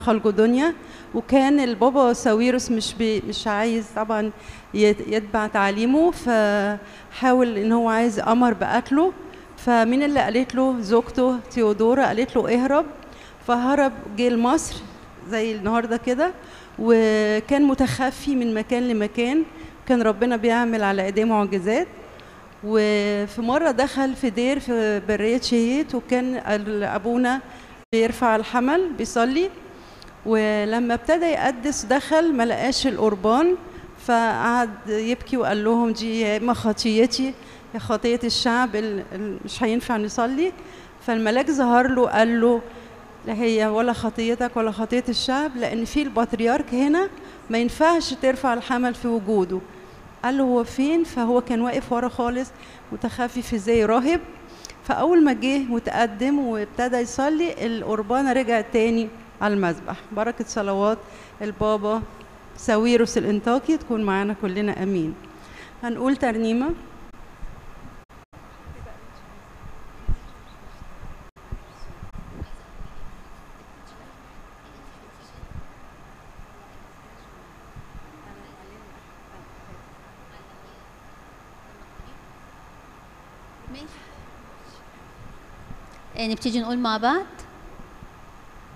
خلقدونيا وكان البابا ساويروس مش بي مش عايز طبعا يت- يتبع تعليمه فحاول ان هو عايز امر بقتله فمين اللي قالت له زوجته تيودورا قالت له اهرب فهرب جه لمصر زي النهارده كده وكان متخفي من مكان لمكان كان ربنا بيعمل على ايديه معجزات وفي مرة دخل في دير في برية شهيت وكان ال- أبونا بيرفع الحمل بيصلي ولما ابتدى يقدس دخل ما لقاش القربان فقعد يبكي وقال لهم دي يا اما خطيتي يا خطيه الشعب ال- ال- مش هينفع نصلي فالملاك ظهر له قال له لا هي ولا خطيتك ولا خطيه الشعب لان في البطريرك هنا ما ينفعش ترفع الحمل في وجوده قال له هو فين فهو كان واقف ورا خالص متخفي في زي راهب فاول ما جه متقدم وابتدى يصلي القربانه رجعت تاني على المذبح بركه صلوات البابا ساويروس الانطاكي تكون معانا كلنا امين هنقول ترنيمه آه، نبتدي نقول مع بعض